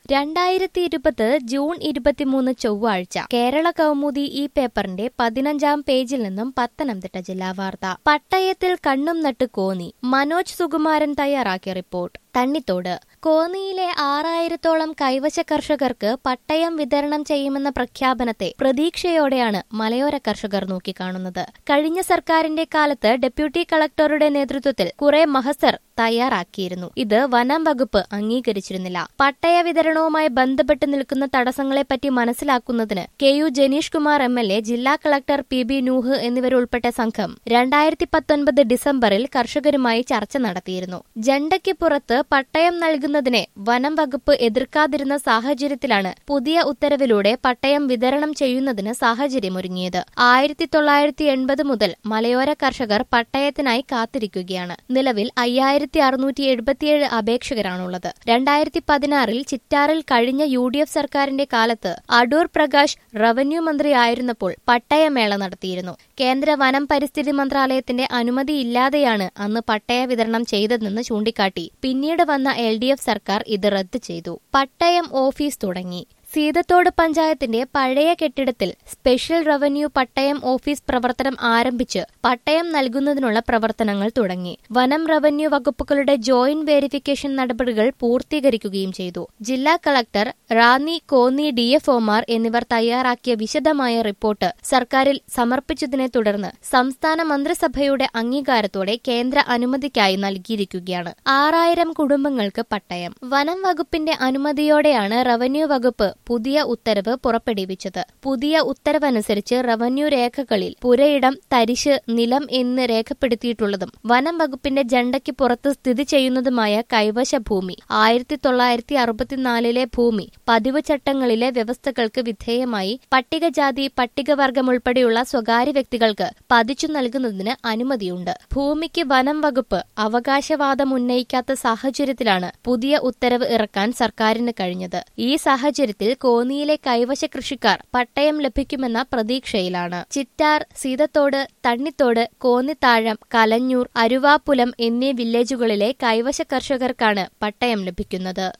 രണ്ടായിരത്തി ഇരുപത് ജൂൺ ഇരുപത്തിമൂന്ന് ചൊവ്വാഴ്ച കേരള കൗമുദി ഈ പേപ്പറിന്റെ പതിനഞ്ചാം പേജിൽ നിന്നും പത്തനംതിട്ട ജില്ലാ വാർത്ത പട്ടയത്തിൽ കണ്ണും നട്ട് കോന്നി മനോജ് സുകുമാരൻ തയ്യാറാക്കിയ റിപ്പോർട്ട് തണ്ണിത്തോട് കോന്നിയിലെ ആറായിരത്തോളം കൈവശ കർഷകർക്ക് പട്ടയം വിതരണം ചെയ്യുമെന്ന പ്രഖ്യാപനത്തെ പ്രതീക്ഷയോടെയാണ് മലയോര കർഷകർ നോക്കിക്കാണുന്നത് കഴിഞ്ഞ സർക്കാരിന്റെ കാലത്ത് ഡെപ്യൂട്ടി കളക്ടറുടെ നേതൃത്വത്തിൽ കുറെ മഹസർ തയ്യാറാക്കിയിരുന്നു ഇത് വനം വകുപ്പ് അംഗീകരിച്ചിരുന്നില്ല പട്ടയ വിതരണവുമായി ബന്ധപ്പെട്ട് നിൽക്കുന്ന തടസ്സങ്ങളെപ്പറ്റി മനസ്സിലാക്കുന്നതിന് K U Janeesh Kumar M L A ജില്ലാ കളക്ടർ പി ബി നൂഹ് എന്നിവരുൾപ്പെട്ട സംഘം രണ്ടായിരത്തി പത്തൊൻപത് ഡിസംബറിൽ കർഷകരുമായി ചർച്ച നടത്തിയിരുന്നു ജണ്ടയ്ക്ക് പുറത്ത് പട്ടയം നൽകുന്നതിനെ വനം വകുപ്പ് എതിർക്കാതിരുന്ന സാഹചര്യത്തിലാണ് പുതിയ ഉത്തരവിലൂടെ പട്ടയം വിതരണം ചെയ്യുന്നതിന് സാഹചര്യമൊരുങ്ങിയത് ആയിരത്തി തൊള്ളായിരത്തി എൺപത് മുതൽ മലയോര കർഷകർ പട്ടയത്തിനായി കാത്തിരിക്കുകയാണ് നിലവിൽ അയ്യായിരത്തി അറുന്നൂറ്റി എഴുപത്തിയേഴ് അപേക്ഷകരാണുള്ളത് രണ്ടായിരത്തി പതിനാറിൽ ചിറ്റാറിൽ കഴിഞ്ഞ യു ഡി എഫ് സർക്കാരിന്റെ കാലത്ത് അടൂർ പ്രകാശ് റവന്യൂ മന്ത്രിയായിരുന്നപ്പോൾ പട്ടയമേള നടത്തിയിരുന്നു കേന്ദ്ര വനം പരിസ്ഥിതി മന്ത്രാലയത്തിന്റെ അനുമതിയില്ലാതെയാണ് അന്ന് പട്ടയ വിതരണം ചെയ്തതെന്ന് ചൂണ്ടിക്കാട്ടി പിന്നീട് വന്ന എൽ ഡി എഫ് സർക്കാർ ഇത് റദ്ദ് ചെയ്തു പട്ടയം ഓഫീസ് തുടങ്ങി സീതത്തോട് പഞ്ചായത്തിന്റെ പഴയ കെട്ടിടത്തിൽ സ്പെഷ്യൽ റവന്യൂ പട്ടയം ഓഫീസ് പ്രവർത്തനം ആരംഭിച്ച് പട്ടയം നൽകുന്നതിനുള്ള പ്രവർത്തനങ്ങൾ തുടങ്ങി വനം റവന്യൂ വകുപ്പുകളുടെ ജോയിന്റ് വെരിഫിക്കേഷൻ നടപടികൾ പൂർത്തീകരിക്കുകയും ചെയ്തു ജില്ലാ കളക്ടർ റാന്നി കോന്നി ഡിഎഫ്ഒമാർ എന്നിവർ തയ്യാറാക്കിയ വിശദമായ റിപ്പോർട്ട് സർക്കാരിൽ സമർപ്പിച്ചതിനെ തുടർന്ന് സംസ്ഥാന മന്ത്രിസഭയുടെ അംഗീകാരത്തോടെ കേന്ദ്ര അനുമതിക്കായി നൽകിയിരിക്കുകയാണ് ആറായിരം കുടുംബങ്ങൾക്ക് പട്ടയം വനം വകുപ്പിന്റെ അനുമതിയോടെയാണ് റവന്യൂ വകുപ്പ് പുതിയ ഉത്തരവ് പുറപ്പെടുവിച്ചത് പുതിയ ഉത്തരവനുസരിച്ച് റവന്യൂ രേഖകളിൽ പുരയിടം തരിശ് നിലം എന്ന് രേഖപ്പെടുത്തിയിട്ടുള്ളതും വനം വകുപ്പിന്റെ ജണ്ടയ്ക്ക് പുറത്ത് സ്ഥിതി ചെയ്യുന്നതുമായ കൈവശ ഭൂമി ആയിരത്തി തൊള്ളായിരത്തി അറുപത്തിനാലിലെ ഭൂമി പതിവ് ചട്ടങ്ങളിലെ വ്യവസ്ഥകൾക്ക് വിധേയമായി പട്ടികജാതി പട്ടികവർഗം ഉൾപ്പെടെയുള്ള സ്വകാര്യ വ്യക്തികൾക്ക് പതിച്ചു നൽകുന്നതിന് അനുമതിയുണ്ട് ഭൂമിക്ക് വനം വകുപ്പ് അവകാശവാദം ഉന്നയിക്കാത്ത സാഹചര്യത്തിലാണ് പുതിയ ഉത്തരവ് ഇറക്കാൻ സർക്കാരിന് കഴിഞ്ഞത് ഈ സാഹചര്യത്തിൽ കോന്നിയിലെ കൈവശ കൃഷിക്കാർ പട്ടയം ലഭിക്കുമെന്ന പ്രതീക്ഷയിലാണ് ചിറ്റാർ സീതത്തോട് തണ്ണിത്തോട് കോന്നിത്താഴം കലഞ്ഞൂർ അരുവാപ്പുലം എന്നീ വില്ലേജുകളിലെ കൈവശ കർഷകർക്കാണ് പട്ടയം ലഭിക്കുന്നത്